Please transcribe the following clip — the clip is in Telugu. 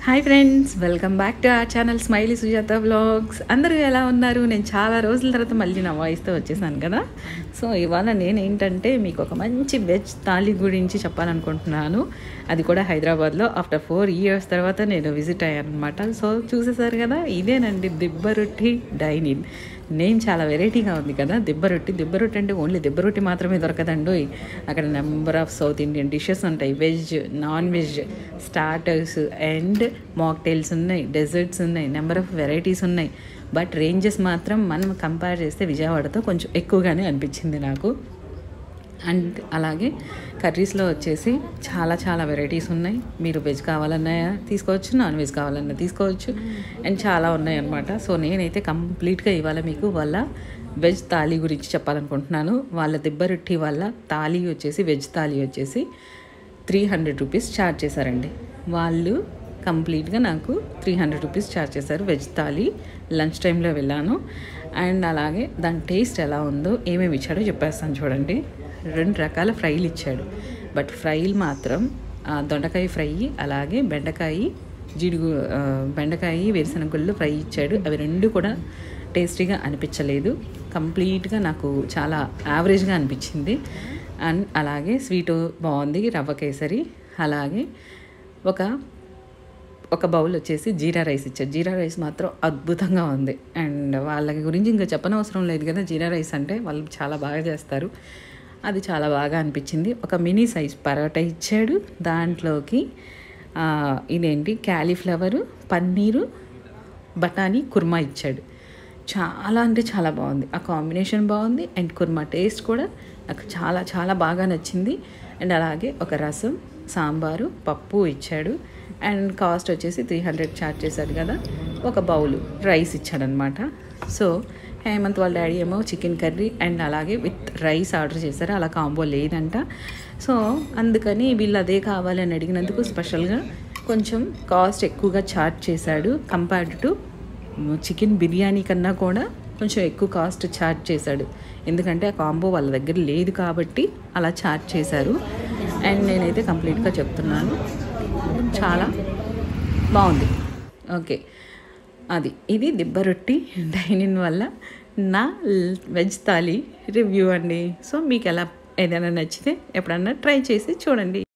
hi friends welcome back to ఆ ఛానల్ స్మైలీ సుజాత వ్లాగ్స్ అందరూ ఎలా ఉన్నారు నేను చాలా రోజుల తర్వాత మళ్ళీ నా వాయిస్తో వచ్చేసాను కదా సో ఇవాళ నేను ఏంటంటే మీకు ఒక మంచి వెజ్ థాలీ గురించి చెప్పాలనుకుంటున్నాను అది కూడా హైదరాబాద్లో ఆఫ్టర్ ఫోర్ ఇయర్స్ తర్వాత నేను విజిట్ అయ్యాను అనమాట సో చూసేసారు కదా ఇదేనండి దిబ్బ రొట్టి డైనిన్ నేమ్ చాలా వెరైటీగా ఉంది కదా దిబ్బ రొట్టి దిబ్బ రొట్టి అంటే ఓన్లీ దిబ్బ రొట్టి మాత్రమే దొరకదండి అక్కడ number of South Indian dishes ఉంటాయి veg non veg starters and mocktails ఉన్నాయి డెజర్ట్స్ ఉన్నాయి నెంబర్ ఆఫ్ వెరైటీస్ ఉన్నాయి బట్ రేంజెస్ మాత్రం మనం కంపేర్ చేస్తే విజయవాడతో కొంచెం ఎక్కువగానే అనిపించింది నాకు అండ్ అలాగే కర్రీస్లో వచ్చేసి చాలా చాలా వెరైటీస్ ఉన్నాయి మీరు వెజ్ కావాలన్నా తీసుకోవచ్చు నాన్ వెజ్ కావాలన్నా తీసుకోవచ్చు అండ్ చాలా ఉన్నాయి అనమాట సో నేనైతే కంప్లీట్గా ఇవాళ మీకు వాళ్ళ వెజ్ థాలీ గురించి చెప్పాలనుకుంటున్నాను వాళ్ళ దిబ్బరొట్టి వాళ్ళ థాలీ వచ్చేసి వెజ్ థాలీ వచ్చేసి త్రీ హండ్రెడ్ రూపీస్ ఛార్జ్ చేశారండి వాళ్ళు కంప్లీట్గా నాకు త్రీ హండ్రెడ్ రూపీస్ ఛార్జ్ చేశారు వెజ్ థాలీ లంచ్ టైంలో వెళ్ళాను అండ్ అలాగే దాని టేస్ట్ ఎలా ఉందో ఏమేమి ఇచ్చాడో చెప్పేస్తాను చూడండి రెండు రకాల ఫ్రైలు ఇచ్చాడు బట్ ఫ్రైలు మాత్రం ఆ, దొండకాయ ఫ్రై అలాగే బెండకాయ జీడిగు ఆ, బెండకాయ వేరుశనగుళ్ళు ఫ్రై ఇచ్చాడు అవి రెండు కూడా టేస్టీగా అనిపించలేదు కంప్లీట్గా నాకు చాలా యావరేజ్గా అనిపించింది అండ్ అలాగే స్వీటు బాగుంది రవ్వ కేసరి అలాగే ఒక ఒక బౌల్ వచ్చేసి జీరా రైస్ ఇచ్చారు జీరా రైస్ మాత్రం అద్భుతంగా ఉంది అండ్ వాళ్ళకి గురించి ఇంకా చెప్పనవసరం లేదు కదా జీరా రైస్ అంటే వాళ్ళు చాలా బాగా చేస్తారు అది చాలా బాగా అనిపించింది ఒక మినీ సైజ్ పరోటా ఇచ్చాడు దాంట్లోకి ఆ, ఇదేంటి క్యాలీఫ్లవరు పన్నీరు బఠానీ కుర్మా ఇచ్చాడు చాలా అంటే చాలా బాగుంది ఆ కాంబినేషన్ బాగుంది అండ్ కుర్మా టేస్ట్ కూడా నాకు చాలా చాలా బాగా నచ్చింది అండ్ అలాగే ఒక రసం సాంబారు పప్పు ఇచ్చాడు అండ్ కాస్ట్ వచ్చేసి త్రీ హండ్రెడ్ ఛార్జ్ చేశాడు కదా ఒక బౌల్ రైస్ ఇచ్చాడనమాట సో హేమంత్ వాళ్ళ డాడీ ఏమో చికెన్ కర్రీ అండ్ అలాగే విత్ రైస్ ఆర్డర్ చేశారు అలా కాంబో లేదంట సో అందుకని వీళ్ళు అదే కావాలని అడిగినందుకు స్పెషల్గా కొంచెం కాస్ట్ ఎక్కువగా ఛార్జ్ చేశాడు కంపేర్డ్ టు చికెన్ బిర్యానీ కన్నా కూడా కొంచెం ఎక్కువ కాస్ట్ ఛార్జ్ చేశాడు ఎందుకంటే ఆ కాంబో వాళ్ళ దగ్గర లేదు కాబట్టి అలా ఛార్జ్ చేశారు అండ్ నేనైతే కంప్లీట్గా చెప్తున్నాను చాలా బాగుంది ఓకే అది ఇది దిబ్బ రొట్టి డైనిన్ వల్ల నా వెజ్ థాలీ రివ్యూ అండి సో మీకు ఎలా ఏదైనా నచ్చితే ఎప్పుడన్నా ట్రై చేసి చూడండి